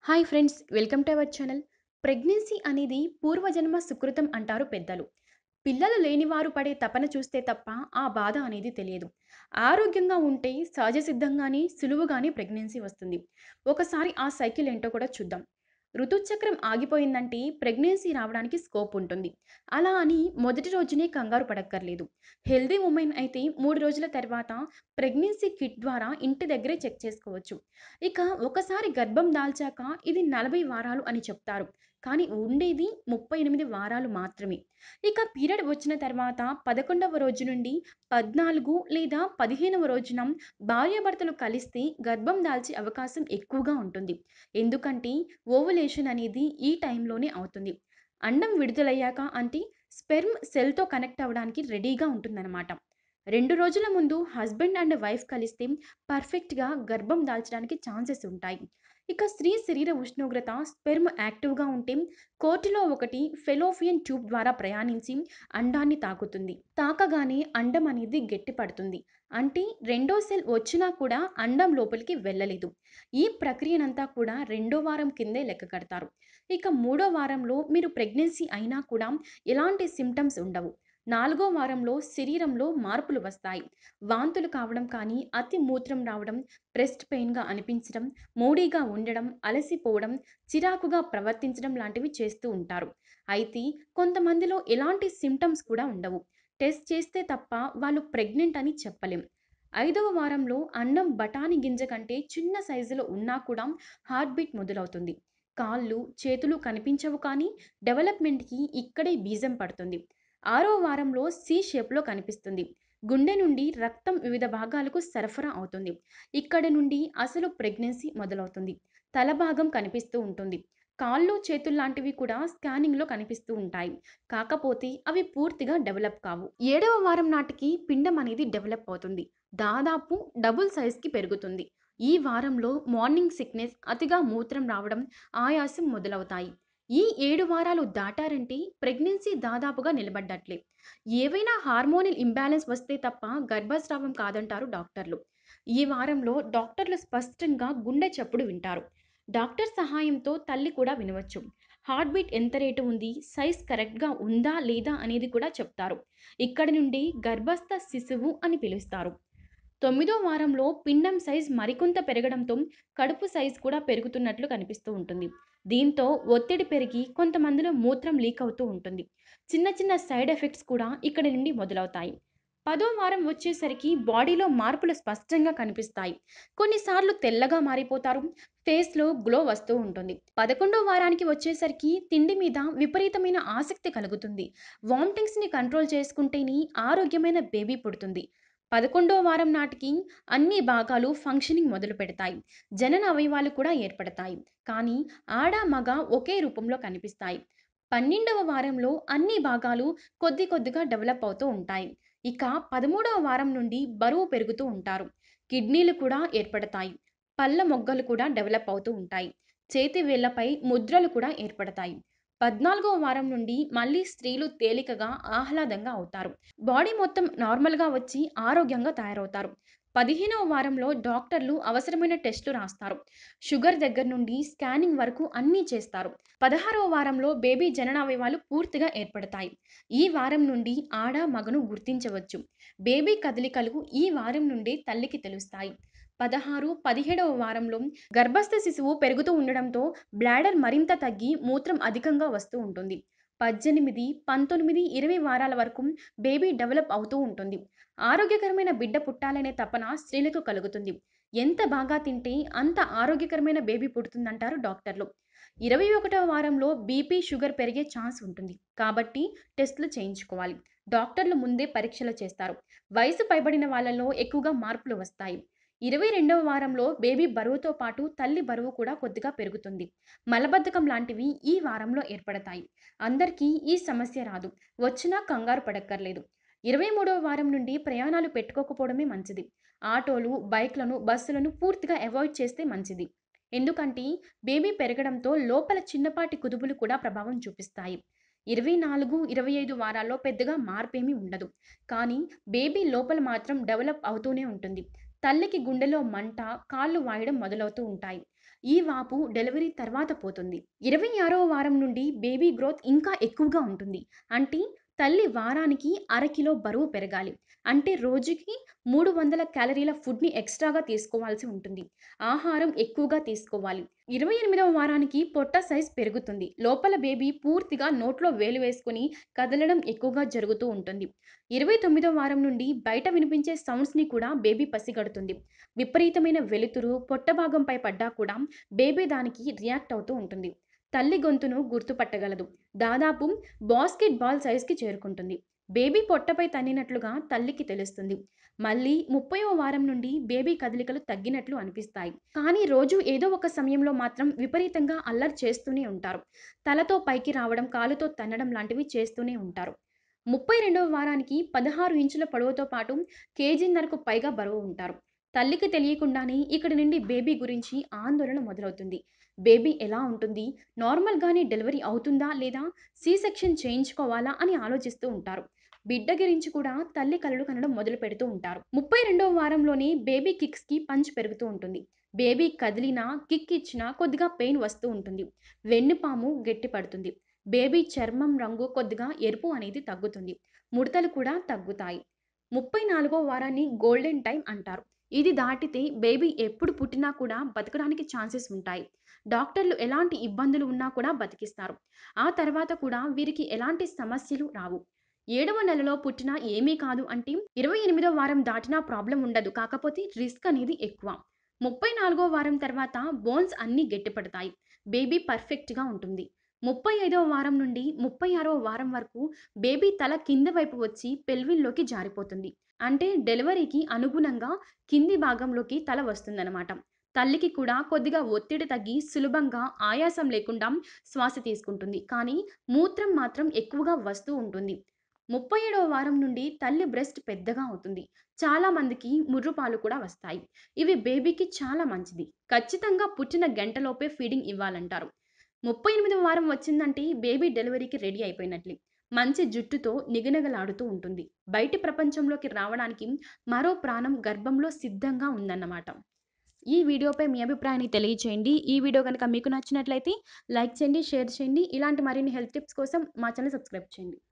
hi friends welcome to our channel pregnancy అనేది పూర్వజన్మ సుకృతం అంటారు పెద్దలు పిల్లలు లేనివారు పడే తపన చూస్తే తప్ప ఆ బాధ అనేది తెలియదు ఆరోగ్యంగా ఉంటే సహజ సిద్ధంగానే సులువుగానే ప్రెగ్నెన్సీ వస్తుంది ఒకసారి ఆ సైకిల్ ఏంటో కూడా చూద్దాం ఋతుచక్రం ఆగిపోయిందంటే ప్రెగ్నెన్సీ రావడానికి స్కోప్ ఉంటుంది అలా అని మొదటి రోజునే కంగారు పడక్కర్లేదు హెల్దీ ఉమెన్ అయితే మూడు రోజుల తర్వాత ప్రెగ్నెన్సీ కిట్ ద్వారా ఇంటి దగ్గరే చెక్ చేసుకోవచ్చు ఇక ఒకసారి గర్భం దాల్చాక ఇది నలభై వారాలు అని చెప్తారు కానీ ఉండేది ముప్పై ఎనిమిది వారాలు మాత్రమే ఇక పీరియడ్ వచ్చిన తర్వాత పదకొండవ రోజు నుండి పద్నాలుగు లేదా పదిహేనవ రోజున భార్యాభర్తలు కలిస్తే గర్భం దాల్చే అవకాశం ఎక్కువగా ఉంటుంది ఎందుకంటే ఓవులేషన్ అనేది ఈ టైంలోనే అవుతుంది అండం విడుదలయ్యాక అంటే స్పెర్మ్ సెల్తో కనెక్ట్ అవ్వడానికి రెడీగా ఉంటుందన్నమాట రెండు రోజుల ముందు హస్బెండ్ అండ్ వైఫ్ కలిస్తే పర్ఫెక్ట్గా గర్భం దాల్చడానికి ఛాన్సెస్ ఉంటాయి ఇక స్త్రీ శరీర ఉష్ణోగ్రత స్పెర్మ్ యాక్టివ్గా ఉంటే కోటిలో ఒకటి ఫెలోఫియన్ ట్యూబ్ ద్వారా ప్రయాణించి అండాన్ని తాకుతుంది తాకగానే అండం అనేది గట్టిపడుతుంది అంటే రెండో సెల్ వచ్చినా కూడా అండం లోపలికి వెళ్ళలేదు ఈ ప్రక్రియనంతా కూడా రెండో వారం కిందే లెక్క కడతారు ఇక మూడో వారంలో మీరు ప్రెగ్నెన్సీ అయినా కూడా ఎలాంటి సిమ్టమ్స్ ఉండవు నాలుగో వారంలో శరీరంలో మార్పులు వస్తాయి వాంతులు కావడం కానీ అతి మూత్రం రావడం బ్రెస్ట్ పెయిన్గా అనిపించడం మూడీగా ఉండడం అలసిపోవడం చిరాకుగా ప్రవర్తించడం లాంటివి చేస్తూ ఉంటారు అయితే కొంతమందిలో ఎలాంటి సిమ్టమ్స్ కూడా ఉండవు టెస్ట్ చేస్తే తప్ప వాళ్ళు ప్రెగ్నెంట్ అని చెప్పలేం ఐదవ వారంలో అండం బఠానీ గింజ కంటే చిన్న సైజులో ఉన్నా కూడా హార్ట్ బీట్ మొదలవుతుంది కాళ్ళు చేతులు కనిపించవు కానీ డెవలప్మెంట్కి ఇక్కడే బీజం పడుతుంది ఆరో వారంలో సి షేప్లో కనిపిస్తుంది గుండె నుండి రక్తం వివిధ భాగాలకు సరఫరా అవుతుంది ఇక్కడ నుండి అసలు ప్రెగ్నెన్సీ మొదలవుతుంది తల భాగం కనిపిస్తూ ఉంటుంది కాళ్ళు చేతులు లాంటివి కూడా స్కానింగ్లో కనిపిస్తూ ఉంటాయి కాకపోతే అవి పూర్తిగా డెవలప్ కావు ఏడవ వారం నాటికి పిండం అనేది డెవలప్ అవుతుంది దాదాపు డబుల్ సైజ్కి పెరుగుతుంది ఈ వారంలో మార్నింగ్ సిక్నెస్ అతిగా మూత్రం రావడం ఆయాసం మొదలవుతాయి ఈ ఏడు వారాలు దాటారంటే ప్రెగ్నెన్సీ దాదాపుగా నిలబడ్డట్లే ఏవైనా హార్మోనల్ ఇంబ్యాలెన్స్ వస్తే తప్ప గర్భస్రావం కాదంటారు డాక్టర్లు ఈ వారంలో డాక్టర్లు స్పష్టంగా గుండె చప్పుడు వింటారు డాక్టర్ సహాయంతో తల్లి కూడా వినవచ్చు హార్ట్ బీట్ ఎంత రేటు ఉంది సైజ్ కరెక్ట్గా ఉందా లేదా అనేది కూడా చెప్తారు ఇక్కడి నుండి గర్భస్థ శిశువు అని పిలుస్తారు తొమ్మిదో వారంలో పిండం సైజ్ మరికొంత పెరగడంతో కడుపు సైజ్ కూడా పెరుగుతున్నట్లు కనిపిస్తూ ఉంటుంది దీంతో ఒత్తిడి పెరిగి కొంతమందిలో మూత్రం లీక్ అవుతూ ఉంటుంది చిన్న చిన్న సైడ్ ఎఫెక్ట్స్ కూడా ఇక్కడ నుండి మొదలవుతాయి పదో వారం వచ్చేసరికి బాడీలో మార్పులు స్పష్టంగా కనిపిస్తాయి కొన్నిసార్లు తెల్లగా మారిపోతారు ఫేస్లో గ్లో వస్తూ ఉంటుంది పదకొండో వారానికి వచ్చేసరికి తిండి మీద విపరీతమైన ఆసక్తి కలుగుతుంది వామిటింగ్స్ని కంట్రోల్ చేసుకుంటేనే ఆరోగ్యమైన బేబీ పుడుతుంది పదకొండో వారం నాటికి అన్ని భాగాలు ఫంక్షనింగ్ మొదలు పెడతాయి జనన అవయవాలు కూడా ఏర్పడతాయి కానీ ఆడ మగ ఒకే రూపంలో కనిపిస్తాయి పన్నెండవ వారంలో అన్ని భాగాలు కొద్ది కొద్దిగా డెవలప్ అవుతూ ఉంటాయి ఇక పదమూడవ వారం నుండి బరువు పెరుగుతూ ఉంటారు కిడ్నీలు కూడా ఏర్పడతాయి పళ్ళ మొగ్గలు కూడా డెవలప్ అవుతూ ఉంటాయి చేతి వేళ్లపై ముద్రలు కూడా ఏర్పడతాయి పద్నాలుగవ వారం నుండి మళ్ళీ స్త్రీలు తేలికగా ఆహ్లాదంగా అవుతారు బాడీ మొత్తం నార్మల్గా వచ్చి ఆరోగ్యంగా తయారవుతారు పదిహేనవ వారంలో డాక్టర్లు అవసరమైన టెస్టులు రాస్తారు షుగర్ దగ్గర నుండి స్కానింగ్ వరకు అన్నీ చేస్తారు పదహారవ వారంలో బేబీ జననావయవాలు పూర్తిగా ఏర్పడతాయి ఈ వారం నుండి ఆడ మగను గుర్తించవచ్చు బేబీ కదలికలు ఈ వారం నుండి తల్లికి తెలుస్తాయి పదహారు పదిహేడవ వారంలో గర్భస్థ శిశువు పెరుగుతూ ఉండడంతో బ్లాడర్ మరింత తగ్గి మూత్రం అధికంగా వస్తూ ఉంటుంది పద్దెనిమిది పంతొమ్మిది ఇరవై వారాల వరకు బేబీ డెవలప్ అవుతూ ఉంటుంది ఆరోగ్యకరమైన బిడ్డ పుట్టాలనే తపన స్త్రీలకు కలుగుతుంది ఎంత బాగా తింటే అంత ఆరోగ్యకరమైన బేబీ పుడుతుందంటారు డాక్టర్లు ఇరవై ఒకటవ వారంలో బీపీ షుగర్ పెరిగే ఛాన్స్ ఉంటుంది కాబట్టి టెస్టులు చేయించుకోవాలి డాక్టర్లు ముందే పరీక్షలు చేస్తారు వయసు పైబడిన వాళ్ళలో ఎక్కువగా మార్పులు వస్తాయి ఇరవై రెండవ వారంలో బేబీ బరువుతో పాటు తల్లి బరువు కూడా కొద్దిగా పెరుగుతుంది మలబద్ధకం లాంటివి ఈ వారంలో ఏర్పడతాయి అందరికీ ఈ సమస్య రాదు వచ్చినా కంగారు పడక్కర్లేదు ఇరవై మూడవ వారం నుండి ప్రయాణాలు పెట్టుకోకపోవడమే మంచిది ఆటోలు బైక్లను బస్సులను పూర్తిగా అవాయిడ్ చేస్తే మంచిది ఎందుకంటే బేబీ పెరగడంతో లోపల చిన్నపాటి కుదుపులు కూడా ప్రభావం చూపిస్తాయి ఇరవై నాలుగు ఇరవై ఐదు వారాల్లో పెద్దగా మార్పేమీ ఉండదు కానీ బేబీ లోపల మాత్రం డెవలప్ అవుతూనే ఉంటుంది తల్లికి గుండెలో మంట కాళ్ళు వాయడం మొదలవుతూ ఉంటాయి ఈ వాపు డెలివరీ తర్వాత పోతుంది ఇరవై ఆరవ వారం నుండి బేబీ గ్రోత్ ఇంకా ఎక్కువగా ఉంటుంది అంటే తల్లి వారానికి అరకిలో బరువు పెరగాలి అంటే రోజుకి మూడు వందల క్యాలరీల ఫుడ్ని ఎక్స్ట్రాగా తీసుకోవాల్సి ఉంటుంది ఆహారం ఎక్కువగా తీసుకోవాలి ఇరవై ఎనిమిదవ వారానికి పొట్ట సైజ్ పెరుగుతుంది లోపల బేబీ పూర్తిగా నోట్లో వేలు వేసుకుని కదలడం ఎక్కువగా జరుగుతూ ఉంటుంది ఇరవై తొమ్మిదవ వారం నుండి బయట వినిపించే సౌండ్స్ని కూడా బేబీ పసిగడుతుంది విపరీతమైన వెలుతురు పొట్ట భాగంపై పడ్డా కూడా బేబీ దానికి రియాక్ట్ అవుతూ ఉంటుంది తల్లి గొంతును గుర్తుపట్టగలదు దాదాపు బాస్కెట్ బాల్ సైజ్కి చేరుకుంటుంది బేబీ పొట్టపై తన్నినట్లుగా తల్లికి తెలుస్తుంది మళ్ళీ ముప్పైవ వారం నుండి బేబీ కదలికలు తగ్గినట్లు అనిపిస్తాయి కానీ రోజు ఏదో ఒక సమయంలో మాత్రం విపరీతంగా అల్లరి చేస్తూనే ఉంటారు తలతో పైకి రావడం కాలుతో తన్నడం లాంటివి చేస్తూనే ఉంటారు ముప్పై రెండవ వారానికి పదహారు ఇంచుల పొడవుతో పాటు కేజీన్నరకు పైగా బరువు ఉంటారు తల్లికి తెలియకుండానే ఇక్కడి నుండి బేబీ గురించి ఆందోళన మొదలవుతుంది బేబీ ఎలా ఉంటుంది నార్మల్గానే డెలివరీ అవుతుందా లేదా సి సెక్షన్ చేయించుకోవాలా అని ఆలోచిస్తూ ఉంటారు బిడ్డ గురించి కూడా తల్లి కలలు కనడం మొదలు పెడుతూ ఉంటారు ముప్పై రెండవ వారంలోనే బేబీ కిక్స్కి పంచ్ పెరుగుతూ ఉంటుంది బేబీ కదిలినా కిక్ ఇచ్చినా కొద్దిగా పెయిన్ వస్తూ ఉంటుంది వెన్నుపాము గట్టి పడుతుంది బేబీ చర్మం రంగు కొద్దిగా ఎరుపు అనేది తగ్గుతుంది ముడతలు కూడా తగ్గుతాయి ముప్పై నాలుగో వారాన్ని గోల్డెన్ టైం అంటారు ఇది దాటితే బేబీ ఎప్పుడు పుట్టినా కూడా బతకడానికి ఛాన్సెస్ ఉంటాయి డాక్టర్లు ఎలాంటి ఇబ్బందులు ఉన్నా కూడా బతికిస్తారు ఆ తర్వాత కూడా వీరికి ఎలాంటి సమస్యలు రావు ఏడవ నెలలో పుట్టినా ఏమీ కాదు అంటే ఇరవై ఎనిమిదో వారం దాటినా ప్రాబ్లం ఉండదు కాకపోతే రిస్క్ అనేది ఎక్కువ ముప్పై నాలుగో వారం తర్వాత బోన్స్ అన్నీ గట్టిపడతాయి బేబీ పర్ఫెక్ట్గా ఉంటుంది ముప్పై ఐదవ వారం నుండి ముప్పై ఆరవ వారం వరకు బేబీ తల కింద వైపు వచ్చి పెల్విన్లోకి జారిపోతుంది అంటే డెలివరీకి అనుగుణంగా కింది భాగంలోకి తల వస్తుందన్నమాట తల్లికి కూడా కొద్దిగా ఒత్తిడి తగ్గి సులభంగా ఆయాసం లేకుండా శ్వాస తీసుకుంటుంది కానీ మూత్రం మాత్రం ఎక్కువగా వస్తూ ఉంటుంది ముప్పై ఏడవ వారం నుండి తల్లి బ్రెస్ట్ పెద్దగా అవుతుంది చాలా మందికి ముర్రుపాలు కూడా వస్తాయి ఇవి బేబీకి చాలా మంచిది ఖచ్చితంగా పుట్టిన గంటలోపే ఫీడింగ్ ఇవ్వాలంటారు ముప్పై ఎనిమిదవ వారం వచ్చిందంటే బేబీ డెలివరీకి రెడీ అయిపోయినట్లే మంచి జుట్టుతో నిగనగలాడుతూ ఉంటుంది బయటి ప్రపంచంలోకి రావడానికి మరో ప్రాణం గర్భంలో సిద్ధంగా ఉందన్నమాట ఈ వీడియోపై మీ అభిప్రాయాన్ని తెలియచేయండి ఈ వీడియో కనుక మీకు నచ్చినట్లయితే లైక్ చేయండి షేర్ చేయండి ఇలాంటి మరిన్ని హెల్త్ టిప్స్ కోసం మా ఛానల్ సబ్స్క్రైబ్ చేయండి